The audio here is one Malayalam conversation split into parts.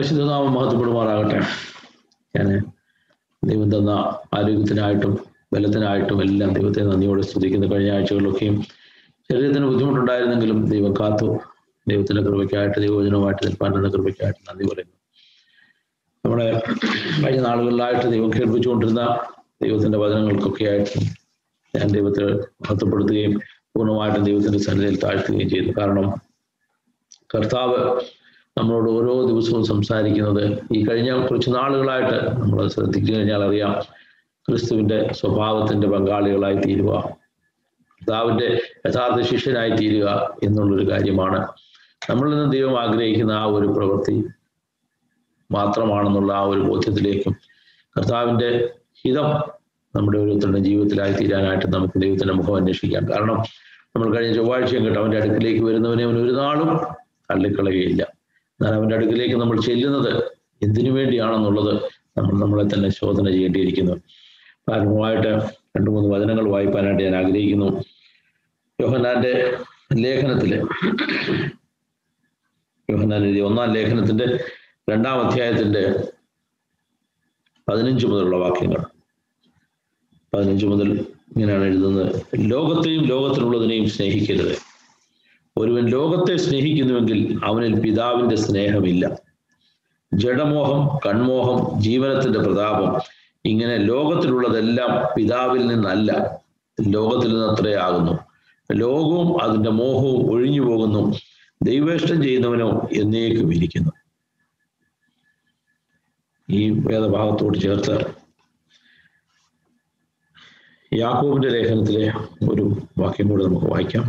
പരിശുദ്ധനാമം മഹത്വപ്പെടുമാറാകട്ടെ ഞാൻ ദൈവം തന്ന ആരോഗ്യത്തിനായിട്ടും ബലത്തിനായിട്ടും എല്ലാം ദൈവത്തെ നന്ദിയോടെ സ്തുതിക്കുന്ന കഴിഞ്ഞ ആഴ്ചകളിലൊക്കെയും ശരീരത്തിന് ബുദ്ധിമുട്ടുണ്ടായിരുന്നെങ്കിലും ദൈവം കാത്തു ദൈവത്തിന്റെ കൃപയ്ക്കായിട്ട് ദൈവവചനവുമായിട്ട് നിൽപ്പാൻ തന്ന കൃപയ്ക്കായിട്ട് നന്ദി പറയുന്നു നമ്മുടെ കഴിഞ്ഞ നാളുകളിലായിട്ട് ദൈവം കേൾപ്പിച്ചുകൊണ്ടിരുന്ന ദൈവത്തിന്റെ വചനങ്ങൾക്കൊക്കെ ആയിട്ട് ഞാൻ ദൈവത്തെ മഹത്വപ്പെടുത്തുകയും പൂർണ്ണമായിട്ടും ദൈവത്തിന്റെ സന്നിധിയിൽ താഴ്ത്തുകയും ചെയ്തു കാരണം കർത്താവ് നമ്മളോട് ഓരോ ദിവസവും സംസാരിക്കുന്നത് ഈ കഴിഞ്ഞ കുറച്ച് നാളുകളായിട്ട് നമ്മൾ ശ്രദ്ധിച്ചു കഴിഞ്ഞാൽ അറിയാം ക്രിസ്തുവിന്റെ സ്വഭാവത്തിന്റെ പങ്കാളികളായി തീരുക കർത്താവിന്റെ യഥാർത്ഥ ശിഷ്യനായി തീരുക എന്നുള്ളൊരു കാര്യമാണ് നമ്മളിൽ നിന്ന് ദൈവം ആഗ്രഹിക്കുന്ന ആ ഒരു പ്രവൃത്തി മാത്രമാണെന്നുള്ള ആ ഒരു ബോധ്യത്തിലേക്കും കർത്താവിന്റെ ഹിതം നമ്മുടെ ഓരോരുത്തരുടെ ജീവിതത്തിലായി തീരാനായിട്ട് നമുക്ക് ദൈവത്തിന്റെ മുഖം അന്വേഷിക്കാം കാരണം നമ്മൾ കഴിഞ്ഞ ചൊവ്വാഴ്ചയും കേട്ടോ അവന്റെ അടുക്കിലേക്ക് വരുന്നവനെ അവൻ ഒരു നാളും തള്ളിക്കളയുകയില്ല എന്നാൽ അവന്റെ അടുക്കിലേക്ക് നമ്മൾ ചെല്ലുന്നത് എന്തിനു വേണ്ടിയാണെന്നുള്ളത് നമ്മൾ നമ്മളെ തന്നെ ശോധന ചെയ്യേണ്ടിയിരിക്കുന്നു പ്രാരംഭമായിട്ട് രണ്ടു മൂന്ന് വചനങ്ങൾ വായിക്കാനായിട്ട് ഞാൻ ആഗ്രഹിക്കുന്നു യോഹന്നാന്റെ ലേഖനത്തില് യോഹന്നാൻ എഴുതിയ ഒന്നാം ലേഖനത്തിന്റെ രണ്ടാം അധ്യായത്തിന്റെ പതിനഞ്ച് മുതലുള്ള വാക്യങ്ങൾ പതിനഞ്ച് മുതൽ ഇങ്ങനെയാണ് എഴുതുന്നത് ലോകത്തെയും ലോകത്തിലുള്ളതിനെയും സ്നേഹിക്കരുത് ഒരുവൻ ലോകത്തെ സ്നേഹിക്കുന്നുവെങ്കിൽ അവനിൽ പിതാവിന്റെ സ്നേഹമില്ല ജഡമോഹം കൺമോഹം ജീവനത്തിന്റെ പ്രതാപം ഇങ്ങനെ ലോകത്തിലുള്ളതെല്ലാം പിതാവിൽ നിന്നല്ല ലോകത്തിൽ നിന്നത്രേ ആകുന്നു ലോകവും അതിന്റെ മോഹവും ഒഴിഞ്ഞു പോകുന്നു ദൈവേഷ്ടം ചെയ്യുന്നവനോ എന്നേക്കും ഇരിക്കുന്നു ഈ വേദഭാഗത്തോട് ചേർത്ത് യാക്കോബിന്റെ ലേഖനത്തിലെ ഒരു വാക്യം കൂടെ നമുക്ക് വായിക്കാം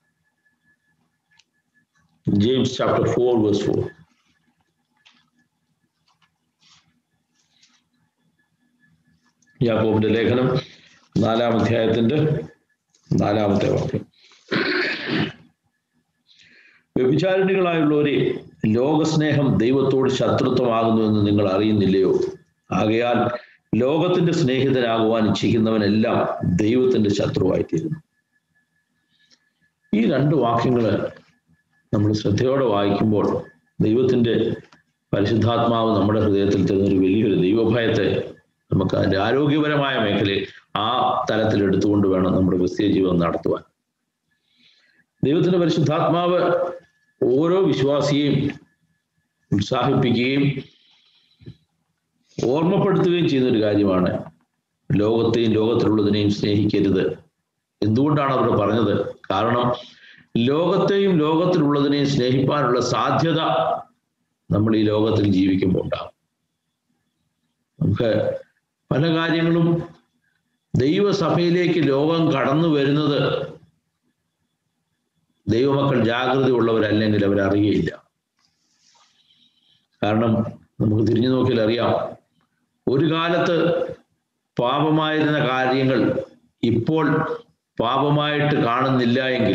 James chapter four verse four യാക്കോബിന്റെ ലേഖനം നാലാം അധ്യായത്തിന്റെ നാലാമത്തെ വാക്യം വ്യഭിചാരിണികളായുള്ളവരെ ലോകസ്നേഹം ദൈവത്തോട് ശത്രുത്വമാകുന്നുവെന്ന് നിങ്ങൾ അറിയുന്നില്ലയോ ആകയാൽ ലോകത്തിന്റെ സ്നേഹിതനാകുവാൻ ഇച്ഛിക്കുന്നവനെല്ലാം ദൈവത്തിന്റെ ശത്രുവായിത്തീരുന്നു ഈ രണ്ട് വാക്യങ്ങള് നമ്മൾ ശ്രദ്ധയോടെ വായിക്കുമ്പോൾ ദൈവത്തിന്റെ പരിശുദ്ധാത്മാവ് നമ്മുടെ ഹൃദയത്തിൽ തരുന്ന ഒരു വലിയൊരു ദൈവഭയത്തെ നമുക്ക് അതിന്റെ ആരോഗ്യപരമായ മേഖലയിൽ ആ തലത്തിൽ എടുത്തുകൊണ്ട് വേണം നമ്മുടെ ക്രിസ്തീയ ജീവിതം നടത്തുവാൻ ദൈവത്തിന്റെ പരിശുദ്ധാത്മാവ് ഓരോ വിശ്വാസിയെയും ഉത്സാഹിപ്പിക്കുകയും ഓർമ്മപ്പെടുത്തുകയും ചെയ്യുന്ന ഒരു കാര്യമാണ് ലോകത്തെയും ലോകത്തിലുള്ളതിനെയും സ്നേഹിക്കരുത് എന്തുകൊണ്ടാണ് അവിടെ പറഞ്ഞത് കാരണം ലോകത്തെയും ലോകത്തിലുള്ളതിനെയും സ്നേഹിക്കാനുള്ള സാധ്യത നമ്മൾ ഈ ലോകത്തിൽ ജീവിക്കുമ്പോൾ ഉണ്ടാകും നമുക്ക് പല കാര്യങ്ങളും ദൈവസഭയിലേക്ക് ലോകം കടന്നു വരുന്നത് ദൈവമക്കൾ ജാഗ്രത ഉള്ളവരല്ലെങ്കിൽ അവരറിയയില്ല കാരണം നമുക്ക് തിരിഞ്ഞു നോക്കിയാൽ അറിയാം ഒരു കാലത്ത് പാപമായിരുന്ന കാര്യങ്ങൾ ഇപ്പോൾ പാപമായിട്ട് കാണുന്നില്ല എങ്കിൽ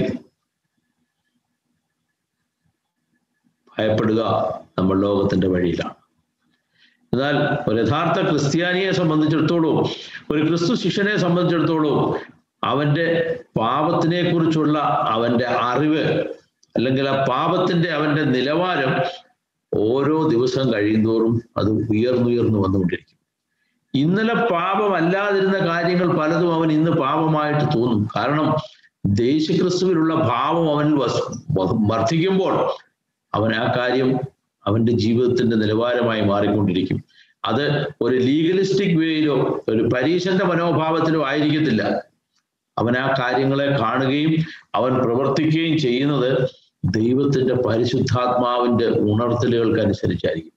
ഭയപ്പെടുക നമ്മൾ ലോകത്തിന്റെ വഴിയിലാണ് എന്നാൽ ഒരു യഥാർത്ഥ ക്രിസ്ത്യാനിയെ സംബന്ധിച്ചിടത്തോളം ഒരു ക്രിസ്തു ശിഷ്യനെ സംബന്ധിച്ചിടത്തോളം അവന്റെ പാപത്തിനെ കുറിച്ചുള്ള അവന്റെ അറിവ് അല്ലെങ്കിൽ ആ പാപത്തിന്റെ അവന്റെ നിലവാരം ഓരോ ദിവസം കഴിയുന്തോറും അത് ഉയർന്നുയർന്നു വന്നുകൊണ്ടിരിക്കും ഇന്നലെ പാപമല്ലാതിരുന്ന കാര്യങ്ങൾ പലതും അവൻ ഇന്ന് പാപമായിട്ട് തോന്നും കാരണം ദേശക്രിസ്തുവിലുള്ള ഭാവം അവനിൽ വർദ്ധിക്കുമ്പോൾ അവൻ ആ കാര്യം അവന്റെ ജീവിതത്തിന്റെ നിലവാരമായി മാറിക്കൊണ്ടിരിക്കും അത് ഒരു ലീഗലിസ്റ്റിക് വേയിലോ ഒരു പരീക്ഷന്റെ മനോഭാവത്തിലോ ആയിരിക്കത്തില്ല അവൻ ആ കാര്യങ്ങളെ കാണുകയും അവൻ പ്രവർത്തിക്കുകയും ചെയ്യുന്നത് ദൈവത്തിന്റെ പരിശുദ്ധാത്മാവിന്റെ ഉണർത്തലുകൾക്ക് അനുസരിച്ചായിരിക്കും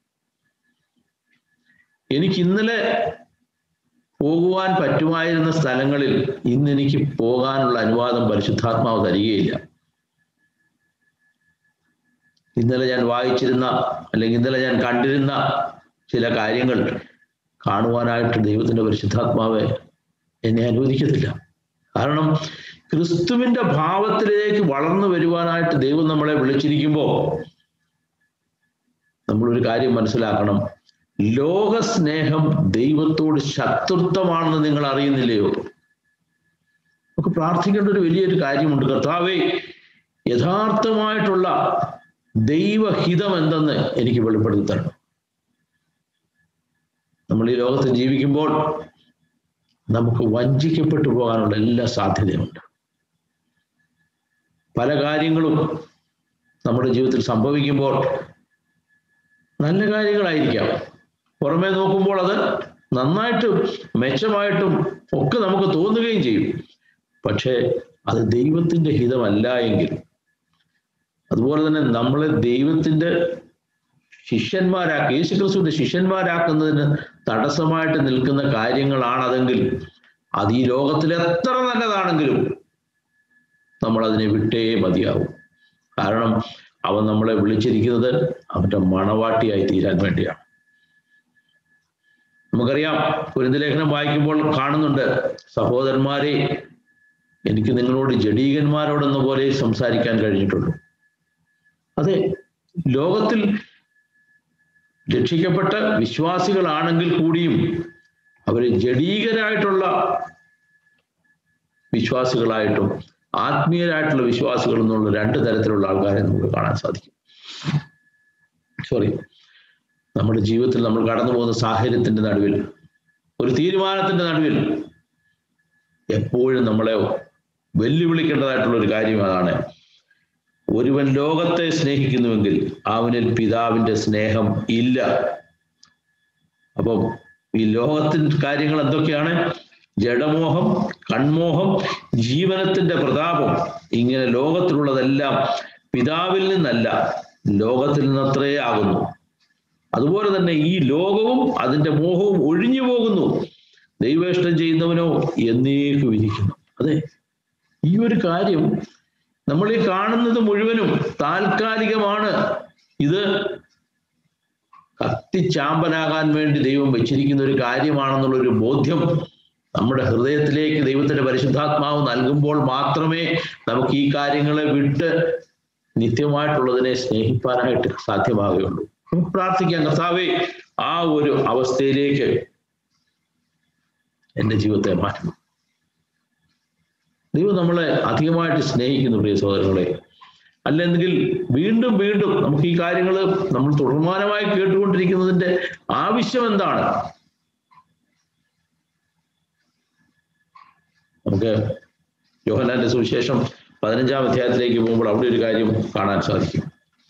എനിക്ക് ഇന്നലെ പോകുവാൻ പറ്റുമായിരുന്ന സ്ഥലങ്ങളിൽ ഇന്ന് എനിക്ക് പോകാനുള്ള അനുവാദം പരിശുദ്ധാത്മാവ് തരികയില്ല ഇന്നലെ ഞാൻ വായിച്ചിരുന്ന അല്ലെങ്കിൽ ഇന്നലെ ഞാൻ കണ്ടിരുന്ന ചില കാര്യങ്ങൾ കാണുവാനായിട്ട് ദൈവത്തിന്റെ പരിശുദ്ധാത്മാവ് എന്നെ അനുവദിക്കത്തില്ല കാരണം ക്രിസ്തുവിന്റെ ഭാവത്തിലേക്ക് വളർന്നു വരുവാനായിട്ട് ദൈവം നമ്മളെ വിളിച്ചിരിക്കുമ്പോൾ നമ്മളൊരു കാര്യം മനസ്സിലാക്കണം ലോകസ്നേഹം ദൈവത്തോട് ശത്രുത്വമാണെന്ന് നിങ്ങൾ അറിയുന്നില്ലയോ നമുക്ക് പ്രാർത്ഥിക്കേണ്ട ഒരു വലിയൊരു കാര്യമുണ്ട് കർത്താവേ യഥാർത്ഥമായിട്ടുള്ള ദൈവഹിതം എന്തെന്ന് എനിക്ക് വെളിപ്പെടുത്തി തരണം നമ്മൾ ഈ ലോകത്ത് ജീവിക്കുമ്പോൾ നമുക്ക് വഞ്ചിക്കപ്പെട്ടു പോകാനുള്ള എല്ലാ സാധ്യതയുമുണ്ട് പല കാര്യങ്ങളും നമ്മുടെ ജീവിതത്തിൽ സംഭവിക്കുമ്പോൾ നല്ല കാര്യങ്ങളായിരിക്കാം പുറമേ നോക്കുമ്പോൾ അത് നന്നായിട്ടും മെച്ചമായിട്ടും ഒക്കെ നമുക്ക് തോന്നുകയും ചെയ്യും പക്ഷേ അത് ദൈവത്തിന്റെ ഹിതമല്ല എങ്കിൽ അതുപോലെ തന്നെ നമ്മളെ ദൈവത്തിന്റെ ശിഷ്യന്മാരാക്കി യേശുക്രിസ്തുവിന്റെ ശിഷ്യന്മാരാക്കുന്നതിന് തടസ്സമായിട്ട് നിൽക്കുന്ന കാര്യങ്ങളാണതെങ്കിൽ അത് ഈ ലോകത്തിൽ എത്ര നല്ലതാണെങ്കിലും നമ്മൾ അതിനെ വിട്ടേ മതിയാവും കാരണം അവൻ നമ്മളെ വിളിച്ചിരിക്കുന്നത് അവന്റെ മണവാട്ടിയായി തീരാൻ വേണ്ടിയാണ് നമുക്കറിയാം ലേഖനം വായിക്കുമ്പോൾ കാണുന്നുണ്ട് സഹോദരന്മാരെ എനിക്ക് നിങ്ങളോട് ജഡീകന്മാരോടെന്ന പോലെ സംസാരിക്കാൻ കഴിഞ്ഞിട്ടുള്ളൂ അതെ ലോകത്തിൽ രക്ഷിക്കപ്പെട്ട വിശ്വാസികളാണെങ്കിൽ കൂടിയും അവര് ജഡീകരായിട്ടുള്ള വിശ്വാസികളായിട്ടും ആത്മീയരായിട്ടുള്ള വിശ്വാസികൾ എന്നുള്ള രണ്ട് തരത്തിലുള്ള ആൾക്കാരെ നമുക്ക് കാണാൻ സാധിക്കും സോറി നമ്മുടെ ജീവിതത്തിൽ നമ്മൾ കടന്നു പോകുന്ന സാഹചര്യത്തിന്റെ നടുവിൽ ഒരു തീരുമാനത്തിന്റെ നടുവിൽ എപ്പോഴും നമ്മളെ വെല്ലുവിളിക്കേണ്ടതായിട്ടുള്ള ഒരു കാര്യം അതാണ് ഒരുവൻ ലോകത്തെ സ്നേഹിക്കുന്നുവെങ്കിൽ അവനിൽ പിതാവിന്റെ സ്നേഹം ഇല്ല അപ്പം ഈ ലോകത്തിന്റെ കാര്യങ്ങൾ എന്തൊക്കെയാണ് ജഡമോഹം കൺമോഹം ജീവനത്തിന്റെ പ്രതാപം ഇങ്ങനെ ലോകത്തിലുള്ളതെല്ലാം പിതാവിൽ നിന്നല്ല ലോകത്തിൽ നിന്നത്രേ ആകുന്നു അതുപോലെ തന്നെ ഈ ലോകവും അതിന്റെ മോഹവും ഒഴിഞ്ഞു പോകുന്നു ദൈവേഷ്ടം ചെയ്യുന്നവനോ എന്നേക്ക് വിധിക്കുന്നു അതെ ഈ ഒരു കാര്യം നമ്മൾ ഈ കാണുന്നത് മുഴുവനും താൽക്കാലികമാണ് ഇത് കത്തിച്ചാമ്പലാകാൻ വേണ്ടി ദൈവം വെച്ചിരിക്കുന്ന ഒരു കാര്യമാണെന്നുള്ള ഒരു ബോധ്യം നമ്മുടെ ഹൃദയത്തിലേക്ക് ദൈവത്തിന്റെ പരിശുദ്ധാത്മാവ് നൽകുമ്പോൾ മാത്രമേ നമുക്ക് ഈ കാര്യങ്ങളെ വിട്ട് നിത്യമായിട്ടുള്ളതിനെ സ്നേഹിപ്പാനായിട്ട് സാധ്യമാകുകയുള്ളൂ നമുക്ക് പ്രാർത്ഥിക്കാം കർത്താവേ ആ ഒരു അവസ്ഥയിലേക്ക് എൻ്റെ ജീവിതത്തെ മാറ്റണം ദൈവം നമ്മളെ അധികമായിട്ട് സ്നേഹിക്കുന്നു പ്രിയ സഹോദരങ്ങളെ അല്ലെങ്കിൽ വീണ്ടും വീണ്ടും നമുക്ക് ഈ കാര്യങ്ങൾ നമ്മൾ തുടർമാനമായി കേട്ടുകൊണ്ടിരിക്കുന്നതിന്റെ ആവശ്യം എന്താണ് നമുക്ക് യോഹനാന്റെ സുവിശേഷം പതിനഞ്ചാം അധ്യായത്തിലേക്ക് പോകുമ്പോൾ അവിടെ ഒരു കാര്യം കാണാൻ സാധിക്കും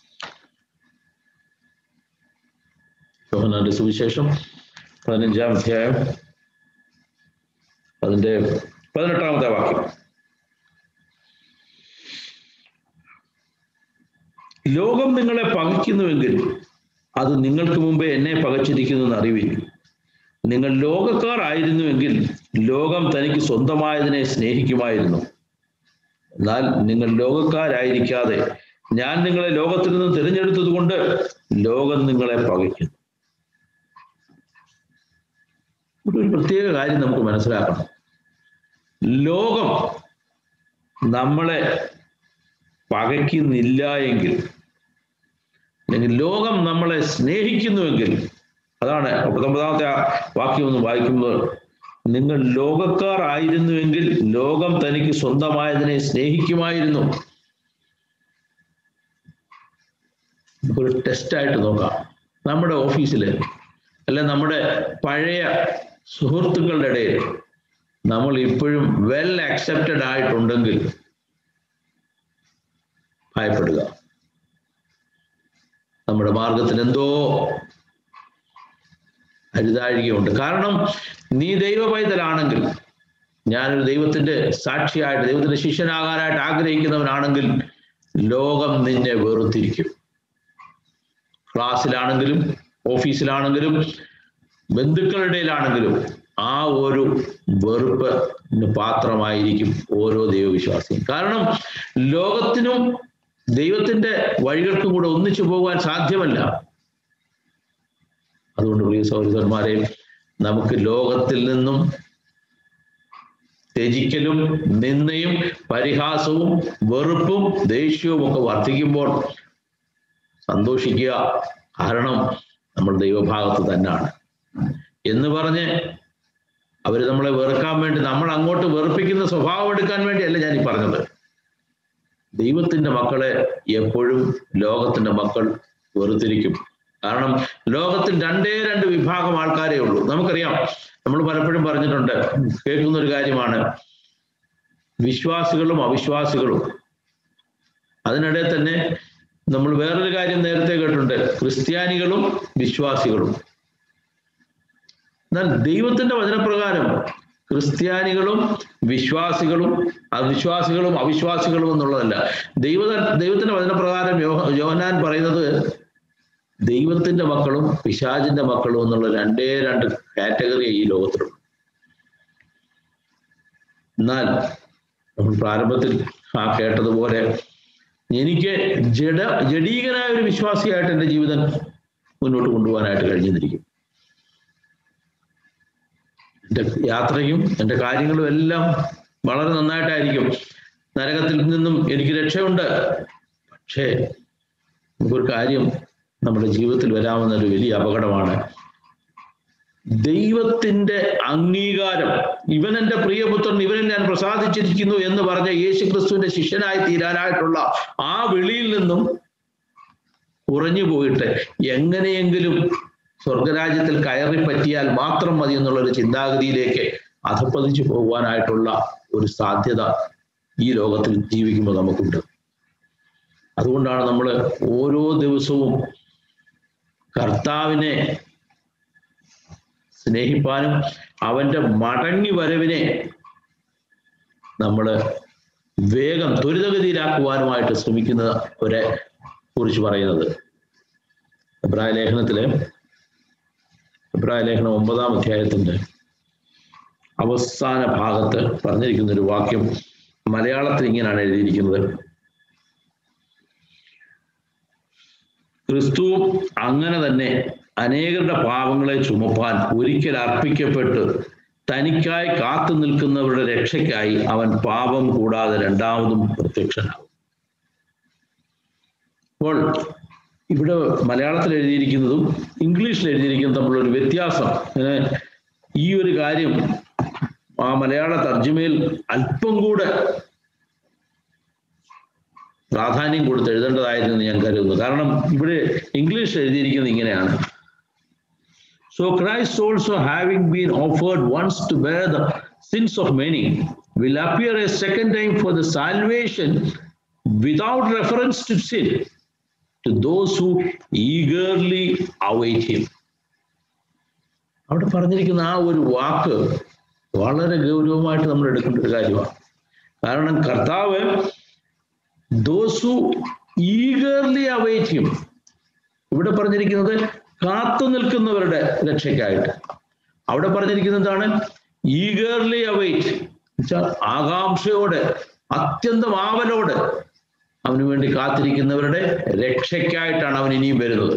യോഹനാന്റെ സുവിശേഷം പതിനഞ്ചാം അധ്യായം അതിന്റെ പതിനെട്ടാമത്തെ വാക്യം ലോകം നിങ്ങളെ പകയ്ക്കുന്നുവെങ്കിൽ അത് നിങ്ങൾക്ക് മുമ്പേ എന്നെ പകച്ചിരിക്കുന്നു എന്ന് അറിവിൽ നിങ്ങൾ ലോകക്കാർ ആയിരുന്നുവെങ്കിൽ ലോകം തനിക്ക് സ്വന്തമായതിനെ സ്നേഹിക്കുമായിരുന്നു എന്നാൽ നിങ്ങൾ ലോകക്കാരായിരിക്കാതെ ഞാൻ നിങ്ങളെ ലോകത്തിൽ നിന്ന് തിരഞ്ഞെടുത്തത് കൊണ്ട് ലോകം നിങ്ങളെ പകയ്ക്കുന്നു ഒരു പ്രത്യേക കാര്യം നമുക്ക് മനസ്സിലാക്കണം ലോകം നമ്മളെ പകയ്ക്കുന്നില്ല എങ്കിൽ അല്ലെങ്കിൽ ലോകം നമ്മളെ സ്നേഹിക്കുന്നുവെങ്കിൽ അതാണ് പത്തൊമ്പതാമത്തെ വാക്യം ഒന്ന് വായിക്കുമ്പോൾ നിങ്ങൾ ലോകക്കാർ ആയിരുന്നുവെങ്കിൽ ലോകം തനിക്ക് സ്വന്തമായതിനെ സ്നേഹിക്കുമായിരുന്നു ഒരു ടെസ്റ്റായിട്ട് നോക്കാം നമ്മുടെ ഓഫീസിൽ അല്ലെ നമ്മുടെ പഴയ സുഹൃത്തുക്കളുടെ ഇടയിൽ നമ്മൾ ഇപ്പോഴും വെൽ അക്സെപ്റ്റഡ് ആയിട്ടുണ്ടെങ്കിൽ ഭയപ്പെടുക നമ്മുടെ മാർഗത്തിൽ എന്തോ അരുതാഴികയുണ്ട് കാരണം നീ ദൈവ പൈതലാണെങ്കിൽ ഞാനൊരു ദൈവത്തിന്റെ സാക്ഷിയായിട്ട് ദൈവത്തിന്റെ ശിഷ്യനാകാനായിട്ട് ആഗ്രഹിക്കുന്നവനാണെങ്കിൽ ലോകം നിന്നെ വെറുത്തിരിക്കും ക്ലാസ്സിലാണെങ്കിലും ഓഫീസിലാണെങ്കിലും ബന്ധുക്കളുടെ ഇടയിലാണെങ്കിലും ആ ഒരു വെറുപ്പ് പാത്രമായിരിക്കും ഓരോ ദൈവവിശ്വാസിയും കാരണം ലോകത്തിനും ദൈവത്തിന്റെ വഴികൾക്കും കൂടെ ഒന്നിച്ചു പോകാൻ സാധ്യമല്ല അതുകൊണ്ട് പ്രിയ സഹോദരന്മാരെ നമുക്ക് ലോകത്തിൽ നിന്നും ത്യജിക്കലും നിന്നയും പരിഹാസവും വെറുപ്പും ദേഷ്യവും ഒക്കെ വർദ്ധിക്കുമ്പോൾ സന്തോഷിക്കുക കാരണം നമ്മൾ ദൈവഭാഗത്ത് തന്നെയാണ് എന്ന് പറഞ്ഞ് അവർ നമ്മളെ വെറുക്കാൻ വേണ്ടി നമ്മൾ അങ്ങോട്ട് വെറുപ്പിക്കുന്ന സ്വഭാവം എടുക്കാൻ വേണ്ടിയല്ല ഞാൻ ഈ പറഞ്ഞത് ദൈവത്തിന്റെ മക്കളെ എപ്പോഴും ലോകത്തിന്റെ മക്കൾ വെറുത്തിരിക്കും കാരണം ലോകത്തിൽ രണ്ടേ രണ്ട് വിഭാഗം ആൾക്കാരേ ഉള്ളൂ നമുക്കറിയാം നമ്മൾ പലപ്പോഴും പറഞ്ഞിട്ടുണ്ട് കേൾക്കുന്ന ഒരു കാര്യമാണ് വിശ്വാസികളും അവിശ്വാസികളും അതിനിടെ തന്നെ നമ്മൾ വേറൊരു കാര്യം നേരത്തെ കേട്ടിട്ടുണ്ട് ക്രിസ്ത്യാനികളും വിശ്വാസികളും എന്നാൽ ദൈവത്തിന്റെ വചനപ്രകാരം ക്രിസ്ത്യാനികളും വിശ്വാസികളും അവിശ്വാസികളും അവിശ്വാസികളും എന്നുള്ളതല്ല ദൈവ ദൈവത്തിന്റെ വചനപ്രകാരം യോ യോഹനാൻ പറയുന്നത് ദൈവത്തിന്റെ മക്കളും പിശാചിന്റെ മക്കളും എന്നുള്ള രണ്ടേ രണ്ട് കാറ്റഗറി ഈ ലോകത്തിലുള്ളൂ എന്നാൽ നമ്മൾ പ്രാരംഭത്തിൽ ആ കേട്ടതുപോലെ എനിക്ക് ജഡ ജഡീകനായ ഒരു വിശ്വാസിയായിട്ട് എൻ്റെ ജീവിതം മുന്നോട്ട് കൊണ്ടുപോകാനായിട്ട് കഴിഞ്ഞിരിക്കും എൻ്റെ യാത്രയും എൻ്റെ കാര്യങ്ങളും എല്ലാം വളരെ നന്നായിട്ടായിരിക്കും നരകത്തിൽ നിന്നും എനിക്ക് രക്ഷയുണ്ട് പക്ഷേ നമുക്കൊരു കാര്യം നമ്മുടെ ജീവിതത്തിൽ വരാവുന്ന ഒരു വലിയ അപകടമാണ് ദൈവത്തിന്റെ അംഗീകാരം ഇവൻ എൻ്റെ പ്രിയപുത്രൻ ഇവനിൽ ഞാൻ പ്രസാദിച്ചിരിക്കുന്നു എന്ന് പറഞ്ഞ യേശു ക്രിസ്തുവിന്റെ ശിഷ്യനായി തീരാനായിട്ടുള്ള ആ വിളിയിൽ നിന്നും കുറഞ്ഞു പോയിട്ട് എങ്ങനെയെങ്കിലും സ്വർഗരാജ്യത്തിൽ കയറി പറ്റിയാൽ മാത്രം മതി എന്നുള്ള ഒരു ചിന്താഗതിയിലേക്ക് അധപ്പതിച്ചു പോകുവാനായിട്ടുള്ള ഒരു സാധ്യത ഈ ലോകത്തിൽ ജീവിക്കുമ്പോൾ നമുക്കുണ്ട് അതുകൊണ്ടാണ് നമ്മൾ ഓരോ ദിവസവും കർത്താവിനെ സ്നേഹിപ്പാനും അവന്റെ മടങ്ങി വരവിനെ നമ്മൾ വേഗം ത്വരിതഗതിയിലാക്കുവാനുമായിട്ട് ശ്രമിക്കുന്നവരെ കുറിച്ച് പറയുന്നത് അഭിപ്രായ ലേഖനത്തിലെ അഭിപ്രായ ലേഖനം ഒമ്പതാം അധ്യായത്തിന്റെ അവസാന ഭാഗത്ത് പറഞ്ഞിരിക്കുന്ന ഒരു വാക്യം മലയാളത്തിൽ ഇങ്ങനെയാണ് എഴുതിയിരിക്കുന്നത് ക്രിസ്തു അങ്ങനെ തന്നെ അനേകരുടെ പാവങ്ങളെ ചുമപ്പാൻ ഒരിക്കൽ അർപ്പിക്കപ്പെട്ട് തനിക്കായി കാത്തു നിൽക്കുന്നവരുടെ രക്ഷയ്ക്കായി അവൻ പാപം കൂടാതെ രണ്ടാമതും പ്രത്യക്ഷനാകും അപ്പോൾ ഇവിടെ മലയാളത്തിൽ എഴുതിയിരിക്കുന്നതും ഇംഗ്ലീഷിൽ എഴുതിയിരിക്കുന്നതും തമ്മിലൊരു വ്യത്യാസം അങ്ങനെ ഈ ഒരു കാര്യം ആ മലയാള തർജ്ജമയിൽ അല്പം കൂടെ പ്രാധാന്യം കൊടുത്ത് എഴുതേണ്ടതായിരുന്നു എന്ന് ഞാൻ കരുതുന്നു കാരണം ഇവിടെ ഇംഗ്ലീഷ് എഴുതിയിരിക്കുന്നത് ഇങ്ങനെയാണ് so Christ also having been offered once to bear the sins of many will appear a second time for the salvation without reference to sin to those who eagerly await him അവിടെ പറഞ്ഞിരിക്കുന്ന ആ ഒരു വാക്ക് വളരെ ഗൗരവമായിട്ട് നമ്മൾ എടുക്കേണ്ട ഒരു കാര്യമാണ് കാരണം കർത്താവ് those who eagerly await him ഇവിടെ പറഞ്ഞിരിക്കുന്നത് കാത്തു നിൽക്കുന്നവരുടെ രക്ഷയ്ക്കായിട്ട് അവിടെ പറഞ്ഞിരിക്കുന്നത് എന്താണ് ഈഗർലി അവൈറ്റ് വെച്ചാൽ ആകാംക്ഷയോടെ അത്യന്തം ആവലോടെ അവന് വേണ്ടി കാത്തിരിക്കുന്നവരുടെ രക്ഷയ്ക്കായിട്ടാണ് അവൻ ഇനിയും വരുന്നത്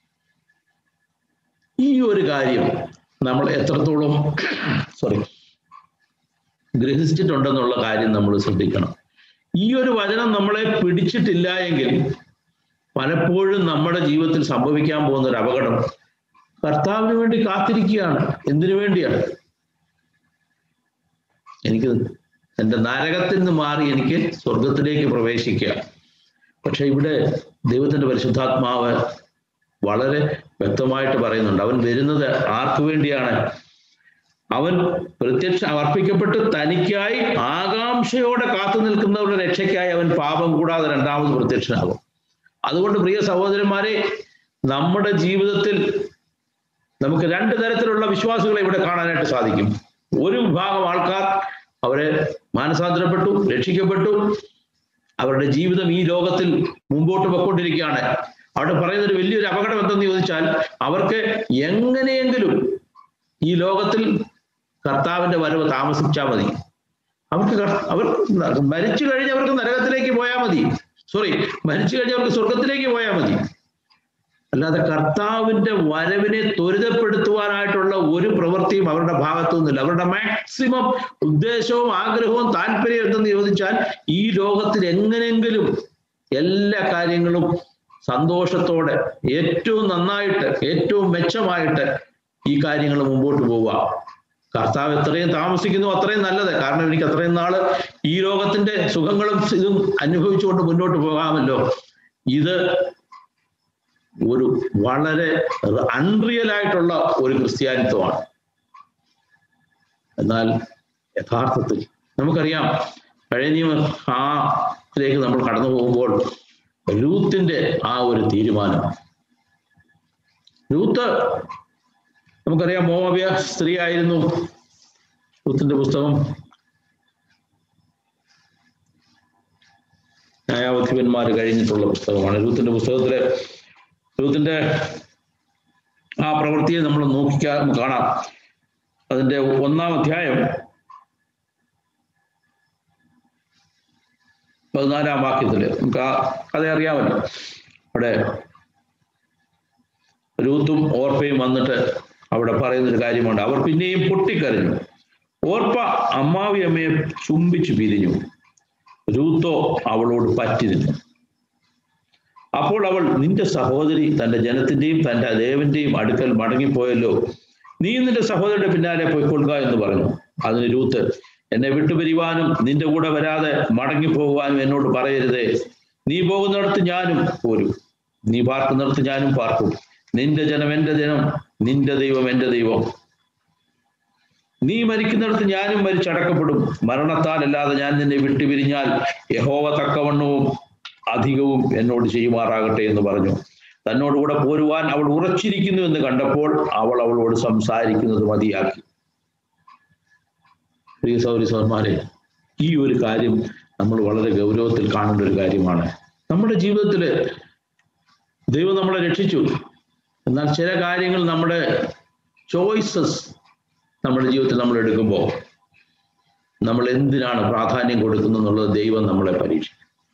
ഈ ഒരു കാര്യം നമ്മൾ എത്രത്തോളം സോറി ഗ്രഹിച്ചിട്ടുണ്ടെന്നുള്ള കാര്യം നമ്മൾ ശ്രദ്ധിക്കണം ഈ ഒരു വചനം നമ്മളെ പിടിച്ചിട്ടില്ല എങ്കിൽ പലപ്പോഴും നമ്മുടെ ജീവിതത്തിൽ സംഭവിക്കാൻ പോകുന്ന ഒരു അപകടം കർത്താവിന് വേണ്ടി കാത്തിരിക്കുകയാണ് എന്തിനു വേണ്ടിയാണ് എനിക്ക് എൻ്റെ നരകത്തിൽ നിന്ന് മാറി എനിക്ക് സ്വർഗത്തിലേക്ക് പ്രവേശിക്കുക പക്ഷെ ഇവിടെ ദൈവത്തിന്റെ പരിശുദ്ധാത്മാവ് വളരെ വ്യക്തമായിട്ട് പറയുന്നുണ്ട് അവൻ വരുന്നത് ആർക്കു വേണ്ടിയാണ് അവൻ പ്രത്യക്ഷ അർപ്പിക്കപ്പെട്ട് തനിക്കായി ആകാംക്ഷയോടെ കാത്തു നിൽക്കുന്നവരുടെ രക്ഷയ്ക്കായി അവൻ പാപം കൂടാതെ രണ്ടാമത് പ്രത്യക്ഷനാകും അതുകൊണ്ട് പ്രിയ സഹോദരന്മാരെ നമ്മുടെ ജീവിതത്തിൽ നമുക്ക് രണ്ട് തരത്തിലുള്ള വിശ്വാസികളെ ഇവിടെ കാണാനായിട്ട് സാധിക്കും ഒരു വിഭാഗം ആൾക്കാർ അവരെ മാനസാന്തരപ്പെട്ടു രക്ഷിക്കപ്പെട്ടു അവരുടെ ജീവിതം ഈ ലോകത്തിൽ മുമ്പോട്ട് പൊയ്ക്കൊണ്ടിരിക്കുകയാണ് അവിടെ പറയുന്ന ഒരു വലിയൊരു അപകടം എന്തെന്ന് ചോദിച്ചാൽ അവർക്ക് എങ്ങനെയെങ്കിലും ഈ ലോകത്തിൽ കർത്താവിന്റെ വരവ് താമസിച്ചാൽ മതി അവർക്ക് അവർ മരിച്ചു കഴിഞ്ഞ് അവർക്ക് നരകത്തിലേക്ക് പോയാൽ മതി സോറി മരിച്ചു കഴിഞ്ഞ് അവർക്ക് സ്വർഗത്തിലേക്ക് പോയാൽ മതി അല്ലാതെ കർത്താവിന്റെ വരവിനെ ത്വരിതപ്പെടുത്തുവാനായിട്ടുള്ള ഒരു പ്രവൃത്തിയും അവരുടെ ഭാഗത്തു നിന്നില്ല അവരുടെ മാക്സിമം ഉദ്ദേശവും ആഗ്രഹവും താല്പര്യവും എന്തെന്ന് ചോദിച്ചാൽ ഈ ലോകത്തിൽ എങ്ങനെയെങ്കിലും എല്ലാ കാര്യങ്ങളും സന്തോഷത്തോടെ ഏറ്റവും നന്നായിട്ട് ഏറ്റവും മെച്ചമായിട്ട് ഈ കാര്യങ്ങൾ മുമ്പോട്ട് പോവുക കർത്താവ് എത്രയും താമസിക്കുന്നു അത്രയും നല്ലത് കാരണം എനിക്ക് അത്രയും നാള് ഈ ലോകത്തിന്റെ സുഖങ്ങളും ഇതും അനുഭവിച്ചുകൊണ്ട് മുന്നോട്ട് പോകാമല്ലോ ഇത് ഒരു വളരെ അൺറിയൽ ആയിട്ടുള്ള ഒരു ക്രിസ്ത്യാനിത്വമാണ് എന്നാൽ യഥാർത്ഥത്തിൽ നമുക്കറിയാം പഴയ നിയമ ആ ലേക്ക് നമ്മൾ കടന്നു പോകുമ്പോൾ രൂത്തിന്റെ ആ ഒരു തീരുമാനം രൂത്ത് നമുക്കറിയാം മോവാബ്യ സ്ത്രീ ആയിരുന്നു രൂത്തിന്റെ പുസ്തകം ന്യായാധിപന്മാർ കഴിഞ്ഞിട്ടുള്ള പുസ്തകമാണ് രൂത്തിന്റെ പുസ്തകത്തിലെ രൂത്തിന്റെ ആ പ്രവൃത്തിയെ നമ്മൾ നോക്കിക്കാ കാണാം അതിന്റെ ഒന്നാം അധ്യായം പതിനാലാം വാക്യത്തില് നമുക്ക് ആ കഥ അറിയാമല്ലോ അവിടെ രൂത്തും ഓർപ്പയും വന്നിട്ട് അവിടെ പറയുന്നൊരു കാര്യമുണ്ട് അവർ പിന്നെയും പൊട്ടിക്കരഞ്ഞു ഓർപ്പ അമ്മാവി അമ്മയെ ചുംബിച്ചു പിരിഞ്ഞു രൂത്തോ അവളോട് പറ്റി നിന്നു അപ്പോൾ അവൾ നിന്റെ സഹോദരി തന്റെ ജനത്തിന്റെയും തന്റെ ദേവന്റെയും അടുക്കൽ മടങ്ങിപ്പോയല്ലോ നീ നിന്റെ സഹോദരിയുടെ പിന്നാലെ പോയിക്കൊള്ളുക എന്ന് പറഞ്ഞു അതിന് രൂത്ത് എന്നെ വിട്ടുപിരിവാനും നിന്റെ കൂടെ വരാതെ മടങ്ങിപ്പോകുവാനും എന്നോട് പറയരുതേ നീ പോകുന്നിടത്ത് ഞാനും പോരും നീ പാർക്കുന്നിടത്ത് ഞാനും പാർക്കും നിന്റെ ജനം എന്റെ ജനം നിന്റെ ദൈവം എന്റെ ദൈവം നീ മരിക്കുന്നിടത്ത് ഞാനും മരിച്ചടക്കപ്പെടും മരണത്താൽ അല്ലാതെ ഞാൻ നിന്നെ വിട്ടുപിരിഞ്ഞാൽ യഹോവ തക്കവണ്ണവും അധികവും എന്നോട് ചെയ്യുമാറാകട്ടെ എന്ന് പറഞ്ഞു തന്നോടുകൂടെ പോരുവാൻ അവൾ ഉറച്ചിരിക്കുന്നു എന്ന് കണ്ടപ്പോൾ അവൾ അവളോട് സംസാരിക്കുന്നത് മതിയാക്കി പ്രിയ സൗരി സൗന്മാരെ ഈ ഒരു കാര്യം നമ്മൾ വളരെ ഗൗരവത്തിൽ കാണേണ്ട ഒരു കാര്യമാണ് നമ്മുടെ ജീവിതത്തിൽ ദൈവം നമ്മളെ രക്ഷിച്ചു എന്നാൽ ചില കാര്യങ്ങൾ നമ്മുടെ ചോയ്സസ് നമ്മുടെ ജീവിതത്തിൽ നമ്മൾ എടുക്കുമ്പോൾ നമ്മൾ എന്തിനാണ് പ്രാധാന്യം കൊടുക്കുന്നത് എന്നുള്ളത് ദൈവം നമ്മളെ പരീക്ഷിക്കും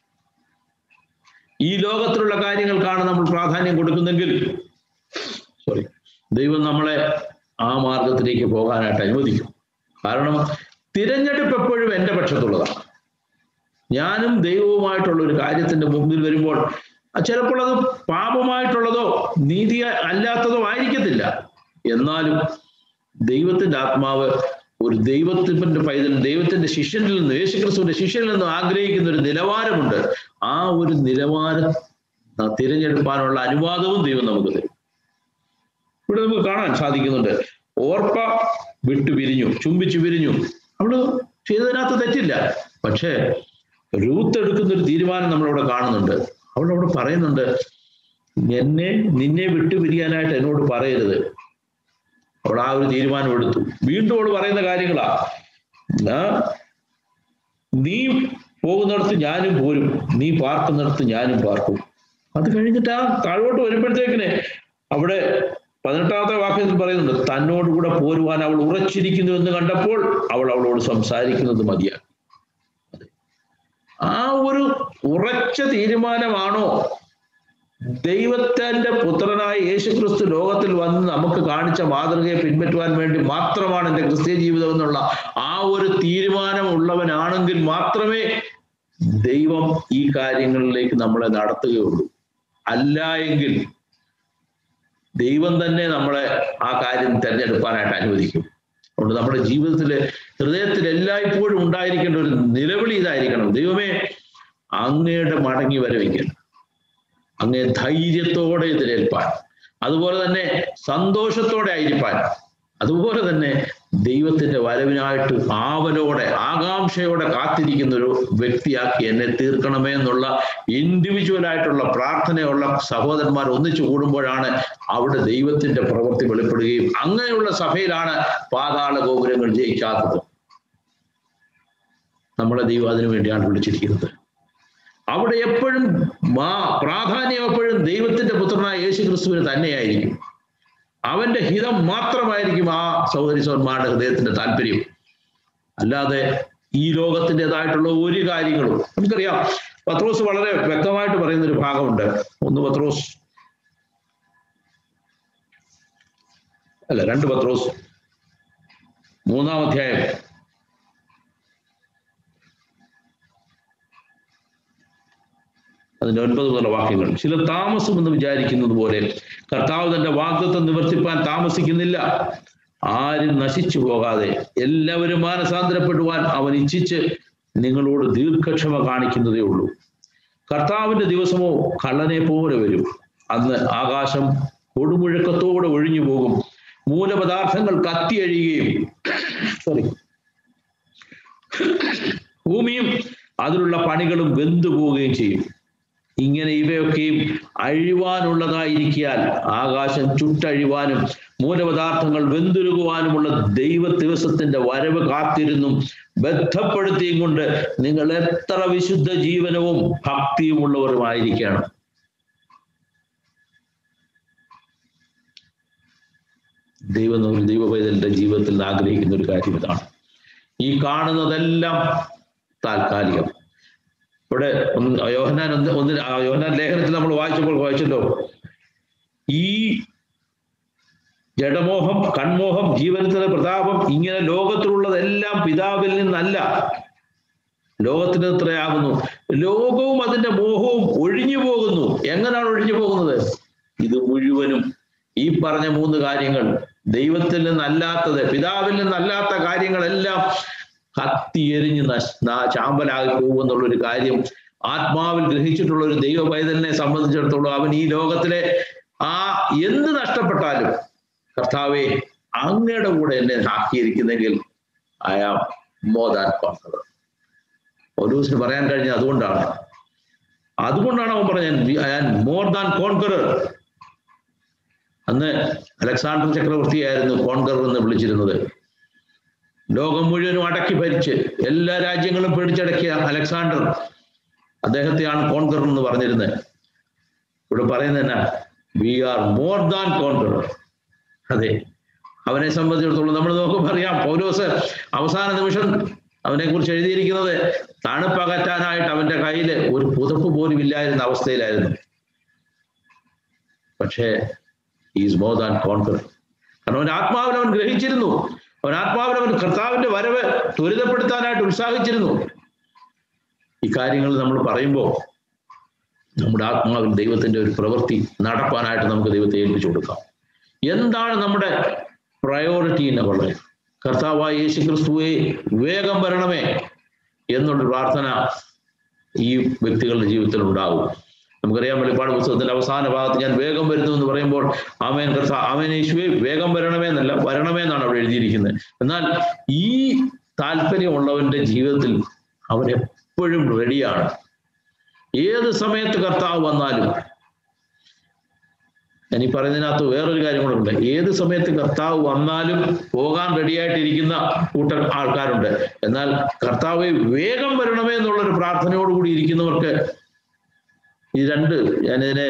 ഈ ലോകത്തിലുള്ള കാര്യങ്ങൾക്കാണ് നമ്മൾ പ്രാധാന്യം കൊടുക്കുന്നെങ്കിൽ സോറി ദൈവം നമ്മളെ ആ മാർഗത്തിലേക്ക് പോകാനായിട്ട് അനുവദിക്കും കാരണം തിരഞ്ഞെടുപ്പ് എപ്പോഴും എൻ്റെ പക്ഷത്തുള്ളതാണ് ഞാനും ദൈവവുമായിട്ടുള്ള ഒരു കാര്യത്തിന്റെ മുമ്പിൽ വരുമ്പോൾ ചിലപ്പോൾ അത് പാപമായിട്ടുള്ളതോ നീതി അല്ലാത്തതോ ആയിരിക്കത്തില്ല എന്നാലും ദൈവത്തിന്റെ ആത്മാവ് ഒരു ദൈവത്തിന്റെ പൈതൽ ദൈവത്തിന്റെ ശിഷ്യനിൽ നിന്ന് യേശുക്രിസ്തുവിന്റെ ശിഷ്യനിൽ നിന്ന് ആഗ്രഹിക്കുന്ന ഒരു നിലവാരമുണ്ട് ആ ഒരു നിലവാരം തിരഞ്ഞെടുപ്പാനുള്ള അനുവാദവും ദൈവം നമുക്ക് തരും ഇവിടെ നമുക്ക് കാണാൻ സാധിക്കുന്നുണ്ട് ഓർപ്പ വിട്ടു പിരിഞ്ഞു ചുംബിച്ചു പിരിഞ്ഞു അവള് ചെയ്തതിനകത്ത് തെറ്റില്ല പക്ഷേ റൂത്ത് എടുക്കുന്ന ഒരു തീരുമാനം നമ്മളിവിടെ കാണുന്നുണ്ട് അവൾ അവിടെ പറയുന്നുണ്ട് എന്നെ നിന്നെ വിട്ടു പിരിയാനായിട്ട് എന്നോട് പറയരുത് അവൾ ആ ഒരു തീരുമാനം എടുത്തു വീണ്ടും അവൾ പറയുന്ന കാര്യങ്ങളാ നീ പോകുന്നിടത്ത് ഞാനും പോരും നീ പാർക്കുന്നിടത്ത് ഞാനും പാർക്കും അത് കഴിഞ്ഞിട്ട് ആ താഴോട്ട് വരുമ്പോഴത്തേക്കിന് അവിടെ പതിനെട്ടാമത്തെ വാക്യത്തിൽ പറയുന്നുണ്ട് തന്നോടുകൂടെ പോരുവാൻ അവൾ ഉറച്ചിരിക്കുന്നു എന്ന് കണ്ടപ്പോൾ അവൾ അവളോട് സംസാരിക്കുന്നത് മതിയാക്കി ആ ഒരു ഉറച്ച തീരുമാനമാണോ ദൈവത്തിന്റെ പുത്രനായ യേശുക്രിസ്തു ലോകത്തിൽ വന്ന് നമുക്ക് കാണിച്ച മാതൃകയെ പിൻപറ്റുവാൻ വേണ്ടി മാത്രമാണ് എൻ്റെ ക്രിസ്ത്യ ജീവിതം എന്നുള്ള ആ ഒരു തീരുമാനം ഉള്ളവനാണെങ്കിൽ മാത്രമേ ദൈവം ഈ കാര്യങ്ങളിലേക്ക് നമ്മളെ നടത്തുകയുള്ളൂ അല്ല എങ്കിൽ ദൈവം തന്നെ നമ്മളെ ആ കാര്യം തിരഞ്ഞെടുക്കാനായിട്ട് അനുവദിക്കും അതുകൊണ്ട് നമ്മുടെ ജീവിതത്തില് ഹൃദയത്തിൽ എല്ലായ്പ്പോഴും ഉണ്ടായിരിക്കേണ്ട ഒരു നിലവിളി ഇതായിരിക്കണം ദൈവമേ അങ്ങയുടെ മടങ്ങി വരവെങ്കിൽ അങ്ങേ ധൈര്യത്തോടെ എതിരേൽപ്പാൻ അതുപോലെ തന്നെ സന്തോഷത്തോടെ ആയിരിക്കാൻ അതുപോലെ തന്നെ ദൈവത്തിന്റെ വരവിനായിട്ട് ആവലോടെ ആകാംക്ഷയോടെ കാത്തിരിക്കുന്ന ഒരു വ്യക്തിയാക്കി എന്നെ തീർക്കണമേ എന്നുള്ള ഇൻഡിവിജ്വൽ ആയിട്ടുള്ള പ്രാർത്ഥനയുള്ള സഹോദരന്മാർ ഒന്നിച്ചു കൂടുമ്പോഴാണ് അവിടെ ദൈവത്തിന്റെ പ്രവൃത്തി വെളിപ്പെടുകയും അങ്ങനെയുള്ള സഭയിലാണ് പാതാള ഗോപുരങ്ങൾ ജയിക്കാത്തത് നമ്മളെ ദൈവം അതിനു വേണ്ടിയാണ് വിളിച്ചിരിക്കുന്നത് അവിടെ എപ്പോഴും മാ പ്രാധാന്യം എപ്പോഴും ദൈവത്തിന്റെ പുത്രനായ യേശു ക്രിസ്തുവിന് തന്നെയായിരിക്കും അവന്റെ ഹിതം മാത്രമായിരിക്കും ആ സഹോദരി സോന്മാരുടെ ഹൃദയത്തിന്റെ താല്പര്യം അല്ലാതെ ഈ ലോകത്തിൻ്റെതായിട്ടുള്ള ഒരു കാര്യങ്ങളും നമുക്കറിയാം പത്രോസ് വളരെ വ്യക്തമായിട്ട് പറയുന്ന ഒരു ഭാഗമുണ്ട് ഒന്ന് പത്രോസ് അല്ല രണ്ട് പത്രോസ് മൂന്നാം അധ്യായം അതിന്റെ ഒൻപത് മുതലുള്ള വാക്യങ്ങൾ ചില താമസമെന്ന് വിചാരിക്കുന്നത് പോലെ കർത്താവ് തന്റെ വാഗ്ദത്വം നിവർത്തിപ്പാൻ താമസിക്കുന്നില്ല ആരും നശിച്ചു പോകാതെ എല്ലാവരും മാനസാന്തരപ്പെടുവാൻ അവൻ ഇച്ഛിച്ച് നിങ്ങളോട് ദീർഘക്ഷമ കാണിക്കുന്നതേ ഉള്ളൂ കർത്താവിന്റെ ദിവസമോ കള്ളനെ പോലെ വരും അന്ന് ആകാശം കൊടുമുഴക്കത്തോടെ ഒഴിഞ്ഞു പോകും മൂലപദാർത്ഥങ്ങൾ കത്തിയഴിയുകയും സോറി ഭൂമിയും അതിലുള്ള പണികളും വെന്തു പോവുകയും ചെയ്യും ഇങ്ങനെ ഇവയൊക്കെയും അഴിവാനുള്ളതായിരിക്കാൻ ആകാശം ചുട്ടഴിവാനും മൂലപദാർത്ഥങ്ങൾ വെന്തുരുകുവാനുമുള്ള ദൈവ ദിവസത്തിന്റെ വരവ് കാത്തിരുന്നും ബന്ധപ്പെടുത്തിയും കൊണ്ട് നിങ്ങൾ എത്ര വിശുദ്ധ ജീവനവും ഭക്തിയും ഉള്ളവരുമായിരിക്കണം ദൈവം ഒരു ദൈവപൈതലിന്റെ ജീവിതത്തിൽ നിന്ന് ആഗ്രഹിക്കുന്ന ഒരു കാര്യം ഇതാണ് ഈ കാണുന്നതെല്ലാം താൽക്കാലികം ഇവിടെ ഒന്ന് യോഹനാൻ ഒന്ന് ഒന്ന് യോഹനാൻ ലേഖനത്തിൽ നമ്മൾ വായിച്ചപ്പോൾ വായിച്ചല്ലോ ഈ ജഡമോഹം കൺമോഹം ജീവനത്തിലെ പ്രതാപം ഇങ്ങനെ ലോകത്തിലുള്ളതെല്ലാം പിതാവിൽ നിന്നല്ല ലോകത്തിന് എത്രയാകുന്നു ലോകവും അതിന്റെ മോഹവും ഒഴിഞ്ഞു പോകുന്നു എങ്ങനെയാണ് ഒഴിഞ്ഞു പോകുന്നത് ഇത് മുഴുവനും ഈ പറഞ്ഞ മൂന്ന് കാര്യങ്ങൾ ദൈവത്തിൽ നിന്നല്ലാത്തത് പിതാവിൽ നിന്നല്ലാത്ത കാര്യങ്ങളെല്ലാം കത്തിയെരിഞ്ഞ് ചാമ്പലാകി പോകുമെന്നുള്ള ഒരു കാര്യം ആത്മാവിൽ ഗ്രഹിച്ചിട്ടുള്ള ഒരു ദൈവ പൈതലിനെ സംബന്ധിച്ചിടത്തോളം അവൻ ഈ ലോകത്തിലെ ആ എന്ത് നഷ്ടപ്പെട്ടാലും കർത്താവെ അങ്ങയുടെ കൂടെ എന്നെ ആക്കിയിരിക്കുന്നെങ്കിൽ I am more than conqueror പൗലൂസിന് പറയാൻ കഴിഞ്ഞ അതുകൊണ്ടാണ് അതുകൊണ്ടാണ് അവൻ പറഞ്ഞത് I am more than conqueror അന്ന് അലക്സാണ്ടർ ചക്രവർത്തിയായിരുന്നു കോൺകറർ എന്ന് വിളിച്ചിരുന്നത് ലോകം മുഴുവനും അടക്കി ഭരിച്ച് എല്ലാ രാജ്യങ്ങളും പിടിച്ചടക്കിയ അലക്സാണ്ടർ അദ്ദേഹത്തെയാണ് കോൺകറർ എന്ന് പറഞ്ഞിരുന്നത് ഇവിടെ പറയുന്നത് എന്നാ we are more than conqueror അതെ അവനെ സംബന്ധിച്ചിടത്തോളം നമ്മൾ നോക്കുമ്പോൾ അറിയാം പൗലോസ് അവസാന നിമിഷം അവനെ കുറിച്ച് എഴുതിയിരിക്കുന്നത് തണുപ്പകറ്റാനായിട്ട് അവന്റെ കയ്യിൽ ഒരു പുതപ്പ് പോലും ഇല്ലായിരുന്ന അവസ്ഥയിലായിരുന്നു പക്ഷേ ഈസ് മോർ ദാൻ കോൺഫർ കാരണം അവൻ ആത്മാവിൽ അവൻ ഗ്രഹിച്ചിരുന്നു അവൻ ആത്മാവിൽ അവൻ കർത്താവിന്റെ വരവ് ത്വരിതപ്പെടുത്താനായിട്ട് ഉത്സാഹിച്ചിരുന്നു ഈ കാര്യങ്ങൾ നമ്മൾ പറയുമ്പോൾ നമ്മുടെ ആത്മാവിൽ ദൈവത്തിന്റെ ഒരു പ്രവൃത്തി നടപ്പാനായിട്ട് നമുക്ക് ദൈവത്തെ ഏൽപ്പിച്ചു കൊടുക്കാം എന്താണ് നമ്മുടെ പ്രയോറിറ്റി എന്നുള്ളത് കർത്താവായ യേശു ക്രിസ്തുവെ വേഗം വരണമേ എന്നുള്ള പ്രാർത്ഥന ഈ വ്യക്തികളുടെ ജീവിതത്തിൽ ഉണ്ടാകും നമുക്കറിയാം വെളിപ്പാട് പുസ്തകത്തിന്റെ അവസാന ഭാഗത്ത് ഞാൻ വേഗം വരുന്നു എന്ന് പറയുമ്പോൾ ആമേൻ കർത്താ ആമേൻ യേശുവെ വേഗം വരണമേ എന്നല്ല വരണമേ എന്നാണ് അവിടെ എഴുതിയിരിക്കുന്നത് എന്നാൽ ഈ താല്പര്യമുള്ളവന്റെ ജീവിതത്തിൽ അവൻ എപ്പോഴും റെഡിയാണ് ഏത് സമയത്ത് കർത്താവ് വന്നാലും ഞാൻ ഈ പറയുന്നതിനകത്ത് വേറൊരു കാര്യം കൂടെ ഉണ്ട് ഏത് സമയത്ത് കർത്താവ് വന്നാലും പോകാൻ റെഡിയായിട്ടിരിക്കുന്ന കൂട്ടം ആൾക്കാരുണ്ട് എന്നാൽ കർത്താവ് വേഗം വരണമേ എന്നുള്ളൊരു പ്രാർത്ഥനയോടുകൂടി ഇരിക്കുന്നവർക്ക് ഈ രണ്ട് ഞാനിതിനെ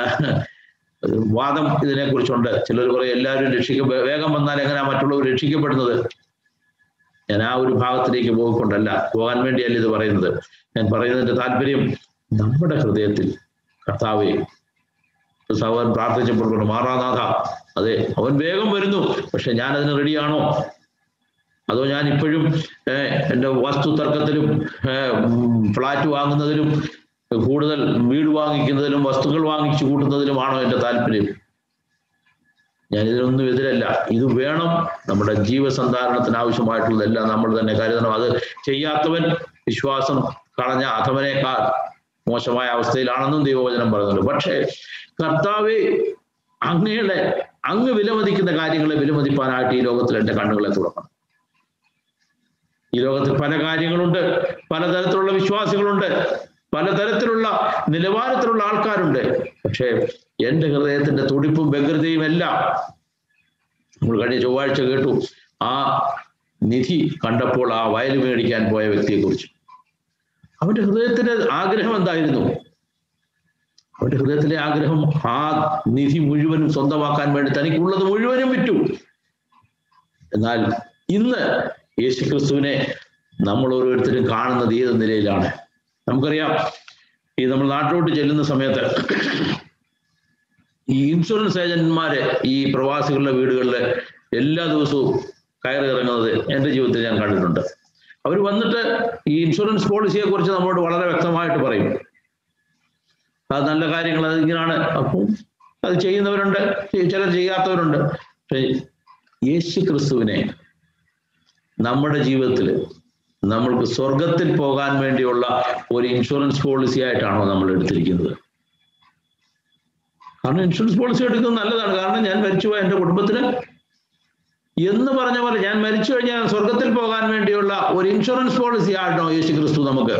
വാദം ഇതിനെ കുറിച്ചുണ്ട് ചിലർ പറയും എല്ലാവരും രക്ഷിക്ക വേഗം വന്നാൽ എങ്ങനെയാ മറ്റുള്ളവർ രക്ഷിക്കപ്പെടുന്നത് ഞാൻ ആ ഒരു ഭാഗത്തിലേക്ക് പോയിക്കൊണ്ടല്ല പോകാൻ വേണ്ടിയല്ല ഇത് പറയുന്നത് ഞാൻ പറയുന്നതിന്റെ താല്പര്യം നമ്മുടെ ഹൃദയത്തിൽ കർത്താവെ സഹോദരൻ പ്രാർത്ഥിച്ചപ്പോൾ പറഞ്ഞു മാറാനാഥ അതെ അവൻ വേഗം വരുന്നു പക്ഷെ ഞാൻ അതിന് റെഡിയാണോ അതോ ഞാൻ ഇപ്പോഴും എൻ്റെ വസ്തു തർക്കത്തിലും ഫ്ലാറ്റ് വാങ്ങുന്നതിലും കൂടുതൽ വീട് വാങ്ങിക്കുന്നതിലും വസ്തുക്കൾ വാങ്ങിച്ചു കൂട്ടുന്നതിലുമാണോ എൻ്റെ താല്പര്യം ഞാൻ ഇതിനൊന്നും എതിരല്ല ഇത് വേണം നമ്മുടെ ജീവസന്ധാരണത്തിന് ആവശ്യമായിട്ടുള്ളതെല്ലാം നമ്മൾ തന്നെ കരുതണം അത് ചെയ്യാത്തവൻ വിശ്വാസം കളഞ്ഞ അഥവനേക്കാൾ മോശമായ അവസ്ഥയിലാണെന്നും ദൈവവചനം പറയുന്നുണ്ട് പക്ഷേ കർത്താവെ അങ്ങയുടെ അങ്ങ് വിലമതിക്കുന്ന കാര്യങ്ങളെ വിലമതിപ്പാനായിട്ട് ഈ ലോകത്തിൽ എൻ്റെ കണ്ണുകളെ തുറക്കണം ഈ ലോകത്തിൽ പല കാര്യങ്ങളുണ്ട് പലതരത്തിലുള്ള വിശ്വാസികളുണ്ട് പലതരത്തിലുള്ള നിലവാരത്തിലുള്ള ആൾക്കാരുണ്ട് പക്ഷേ എൻ്റെ ഹൃദയത്തിന്റെ തുടിപ്പും വ്യഗ്രതയും എല്ലാം നമ്മൾ കഴിഞ്ഞ ചൊവ്വാഴ്ച കേട്ടു ആ നിധി കണ്ടപ്പോൾ ആ വയൽ മേടിക്കാൻ പോയ വ്യക്തിയെക്കുറിച്ച് അവന്റെ ഹൃദയത്തിന്റെ ആഗ്രഹം എന്തായിരുന്നു അവന്റെ ഹൃദയത്തിലെ ആഗ്രഹം ആ നിധി മുഴുവനും സ്വന്തമാക്കാൻ വേണ്ടി തനിക്കുള്ളത് മുഴുവനും വിറ്റു എന്നാൽ ഇന്ന് യേശുക്രിസ്തുവിനെ നമ്മൾ ഓരോരുത്തരും കാണുന്നത് ഏത് നിലയിലാണ് നമുക്കറിയാം ഈ നമ്മൾ നാട്ടിലോട്ട് ചെല്ലുന്ന സമയത്ത് ഈ ഇൻഷുറൻസ് ഏജന്റുമാര് ഈ പ്രവാസികളുടെ വീടുകളിൽ എല്ലാ ദിവസവും കയറി ഇറങ്ങുന്നത് എൻ്റെ ജീവിതത്തിൽ ഞാൻ കണ്ടിട്ടുണ്ട് അവർ വന്നിട്ട് ഈ ഇൻഷുറൻസ് പോളിസിയെ കുറിച്ച് നമ്മളോട് വളരെ വ്യക്തമായിട്ട് പറയും അത് നല്ല കാര്യങ്ങൾ അത് ഇങ്ങനെയാണ് അപ്പം അത് ചെയ്യുന്നവരുണ്ട് ചിലർ ചെയ്യാത്തവരുണ്ട് പക്ഷേ യേശു ക്രിസ്തുവിനെ നമ്മുടെ ജീവിതത്തിൽ നമ്മൾക്ക് സ്വർഗത്തിൽ പോകാൻ വേണ്ടിയുള്ള ഒരു ഇൻഷുറൻസ് പോളിസി ആയിട്ടാണോ നമ്മൾ എടുത്തിരിക്കുന്നത് കാരണം ഇൻഷുറൻസ് പോളിസി എടുക്കുന്നത് നല്ലതാണ് കാരണം ഞാൻ മരിച്ചുപോയ എൻ്റെ കുടുംബത്തിന് എന്ന് പറഞ്ഞ പോലെ ഞാൻ മരിച്ചു കഴിഞ്ഞാൽ സ്വർഗത്തിൽ പോകാൻ വേണ്ടിയുള്ള ഒരു ഇൻഷുറൻസ് പോളിസി ആണോ യേശു ക്രിസ്തു നമുക്ക്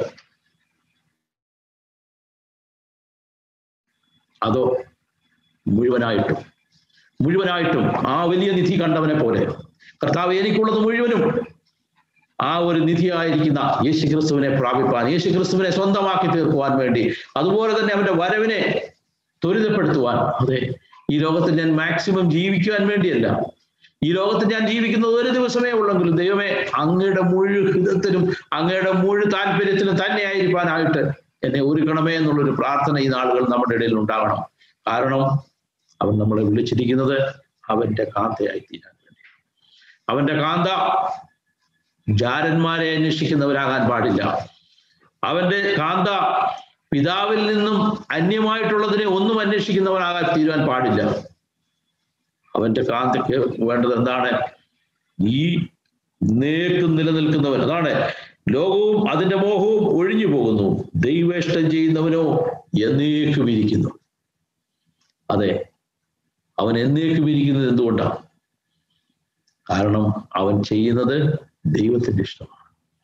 അതോ മുഴുവനായിട്ടും മുഴുവനായിട്ടും ആ വലിയ നിധി കണ്ടവനെ പോലെ കർത്താവ് എനിക്കുള്ളത് മുഴുവനും ആ ഒരു നിധിയായിരിക്കുന്ന യേശു ക്രിസ്തുവിനെ പ്രാപിപ്പാൻ യേശു ക്രിസ്തുവിനെ സ്വന്തമാക്കി തീർക്കുവാൻ വേണ്ടി അതുപോലെ തന്നെ അവന്റെ വരവിനെ ത്വരിതപ്പെടുത്തുവാൻ അതെ ഈ ലോകത്തിൽ ഞാൻ മാക്സിമം ജീവിക്കുവാൻ വേണ്ടിയല്ല ഈ ലോകത്തിൽ ഞാൻ ജീവിക്കുന്നത് ഒരു ദിവസമേ ഉള്ളെങ്കിലും ദൈവമേ അങ്ങയുടെ മുഴു ഹിതത്തിലും അങ്ങയുടെ മുഴു താല്പര്യത്തിലും തന്നെ ആയിരിക്കാനായിട്ട് എന്നെ ഒരുക്കണമേ എന്നുള്ളൊരു പ്രാർത്ഥന ഈ നാളുകൾ നമ്മുടെ ഇടയിൽ ഉണ്ടാകണം കാരണം അവൻ നമ്മളെ വിളിച്ചിരിക്കുന്നത് അവന്റെ കാന്തയായി തീരാൻ വേണ്ടി അവന്റെ കാന്ത ജാരന്മാരെ അന്വേഷിക്കുന്നവരാകാൻ പാടില്ല അവന്റെ കാന്ത പിതാവിൽ നിന്നും അന്യമായിട്ടുള്ളതിനെ ഒന്നും അന്വേഷിക്കുന്നവനാകാൻ തീരുവാൻ പാടില്ല അവന്റെ കാന്തയ്ക്ക് വേണ്ടത് എന്താണ് ഈ നേക്കും നിലനിൽക്കുന്നവൻ അതാണ് ലോകവും അതിന്റെ മോഹവും ഒഴിഞ്ഞു പോകുന്നു ദൈവേഷ്ടം ചെയ്യുന്നവനോ എന്നേക്കും ഇരിക്കുന്നു അതെ അവൻ എന്നേക്കും ഇരിക്കുന്നത് എന്തുകൊണ്ടാണ് കാരണം അവൻ ചെയ്യുന്നത് ദൈവത്തിന്റെ ഇഷ്ടമാണ്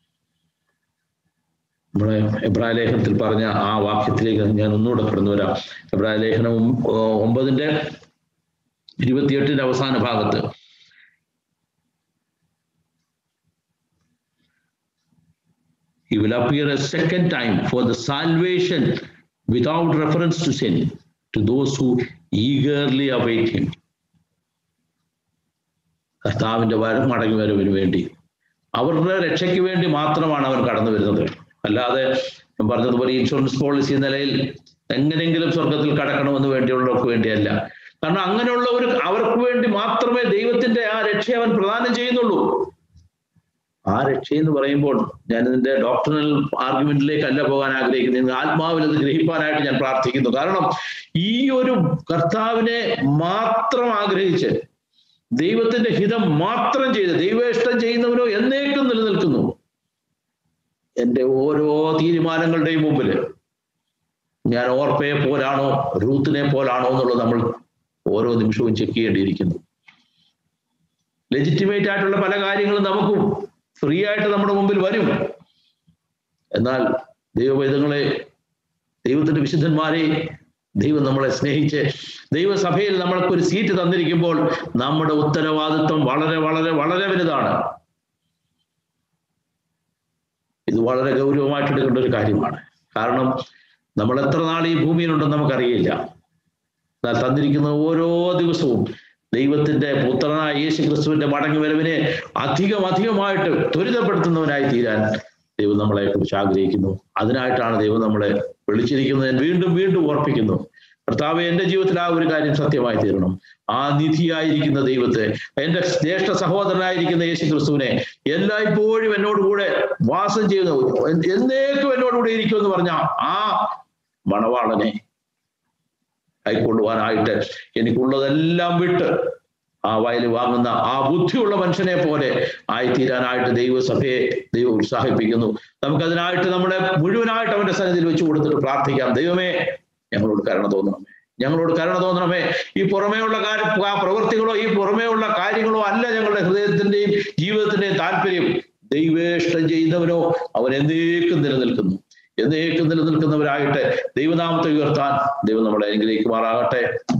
നമ്മളെ എബ്രായ ലേഖനത്തിൽ പറഞ്ഞ ആ വാക്യത്തിലേക്ക് ഞാൻ ഒന്നുകൂടെ കടന്നു വരാം എബ്രായ ലേഖനം ഒമ്പതിന്റെ ഇരുപത്തിയെട്ടിന്റെ അവസാന ഭാഗത്ത് He will appear a second time for the salvation without reference to sin to those who eagerly await him. കർത്താവിന്റെ വരം മടങ്ങി വരവിന് വേണ്ടി അവരുടെ രക്ഷയ്ക്ക് വേണ്ടി മാത്രമാണ് അവൻ കടന്നു വരുന്നത് അല്ലാതെ ഞാൻ പറഞ്ഞതുപോലെ ഇൻഷുറൻസ് പോളിസി നിലയിൽ എങ്ങനെയെങ്കിലും സ്വർഗത്തിൽ കടക്കണമെന്ന് വേണ്ടിയുള്ളവർക്ക് വേണ്ടിയല്ല കാരണം അങ്ങനെയുള്ള ഒരു അവർക്ക് വേണ്ടി മാത്രമേ ദൈവത്തിന്റെ ആ രക്ഷ അവൻ പ്രദാനം ചെയ്യുന്നുള്ളൂ ആ രക്ഷ എന്ന് പറയുമ്പോൾ ഞാൻ ഇതിന്റെ ഡോക്ടറൽ ആർഗ്യുമെന്റിലേക്ക് അല്ല പോകാൻ ആഗ്രഹിക്കുന്നത് ആത്മാവിൽ അത് ഗ്രഹിക്കാനായിട്ട് ഞാൻ പ്രാർത്ഥിക്കുന്നു കാരണം ഈ ഒരു കർത്താവിനെ മാത്രം ആഗ്രഹിച്ച് ദൈവത്തിന്റെ ഹിതം മാത്രം ചെയ്ത് ദൈവേഷ്ടം ചെയ്യുന്നവനോ എന്നേക്കും നിലനിൽക്കുന്നു എൻ്റെ ഓരോ തീരുമാനങ്ങളുടെയും മുമ്പിൽ ഞാൻ ഓർപ്പയെ പോലാണോ റൂത്തിനെ പോലാണോ എന്നുള്ളത് നമ്മൾ ഓരോ നിമിഷവും ചെക്ക് ചെയ്യേണ്ടിയിരിക്കുന്നു ലെജിറ്റിമേറ്റ് ആയിട്ടുള്ള പല കാര്യങ്ങളും നമുക്കും ഫ്രീ ആയിട്ട് നമ്മുടെ മുമ്പിൽ വരും എന്നാൽ ദൈവവേദങ്ങളെ ദൈവത്തിന്റെ വിശുദ്ധന്മാരെ ദൈവം നമ്മളെ സ്നേഹിച്ച് ദൈവസഭയിൽ നമ്മൾക്ക് ഒരു സീറ്റ് തന്നിരിക്കുമ്പോൾ നമ്മുടെ ഉത്തരവാദിത്വം വളരെ വളരെ വളരെ വലുതാണ് ഇത് വളരെ ഗൗരവമായിട്ട് എടുക്കേണ്ട ഒരു കാര്യമാണ് കാരണം നമ്മൾ എത്ര നാൾ ഈ ഭൂമിയിലുണ്ടെന്ന് നമുക്കറിയില്ല എന്നാൽ തന്നിരിക്കുന്ന ഓരോ ദിവസവും ദൈവത്തിന്റെ പുത്രനായ യേശു ക്രിസ്തുവിന്റെ മടങ്ങി വരവിനെ അധികം അധികമായിട്ട് ത്വരിതപ്പെടുത്തുന്നവനായി തീരാൻ ദൈവം നമ്മളെ കുറിച്ച് ആഗ്രഹിക്കുന്നു അതിനായിട്ടാണ് ദൈവം നമ്മളെ വിളിച്ചിരിക്കുന്നത് ഞാൻ വീണ്ടും വീണ്ടും ഓർപ്പിക്കുന്നു കർത്താവ് എന്റെ ജീവിതത്തിൽ ആ ഒരു കാര്യം സത്യമായി തീരണം ആ നിധിയായിരിക്കുന്ന ദൈവത്തെ എന്റെ ജ്യേഷ്ഠ സഹോദരനായിരിക്കുന്ന യേശു ക്രിസ്തുവിനെ എല്ലായ്പ്പോഴും എന്നോട് കൂടെ വാസം ചെയ്യുന്ന എന്നേക്കും എന്നോട് കൂടെ ഇരിക്കുമെന്ന് പറഞ്ഞ ആ മണവാളനെ കൈക്കൊള്ളുവാനായിട്ട് എനിക്കുള്ളതെല്ലാം വിട്ട് ആ വയൽ വാങ്ങുന്ന ആ ബുദ്ധിയുള്ള മനുഷ്യനെ പോലെ ആയിത്തീരാനായിട്ട് ദൈവസഭയെ ദൈവം ഉത്സാഹിപ്പിക്കുന്നു നമുക്കതിനായിട്ട് നമ്മളെ മുഴുവനായിട്ട് അവന്റെ സന്നിധിയിൽ വെച്ച് കൊടുത്തിട്ട് പ്രാർത്ഥിക്കാം ദൈവമേ ഞങ്ങളോട് കരുണ തോന്നണമേ ഞങ്ങളോട് കരുണ തോന്നണമേ ഈ പുറമേയുള്ള കാര്യം ആ പ്രവൃത്തികളോ ഈ പുറമേയുള്ള കാര്യങ്ങളോ അല്ല ഞങ്ങളുടെ ഹൃദയത്തിന്റെയും ജീവിതത്തിന്റെയും താല്പര്യം ദൈവേഷ്ടം ചെയ്യുന്നവനോ അവൻ എന്നേക്കും നിലനിൽക്കുന്നു എന്നേക്കും നിലനിൽക്കുന്നവരായിട്ട് ദൈവനാമത്തെ ഉയർത്താൻ ദൈവം നമ്മളെ അനുഗ്രഹിക്കുമാറാകട്ടെ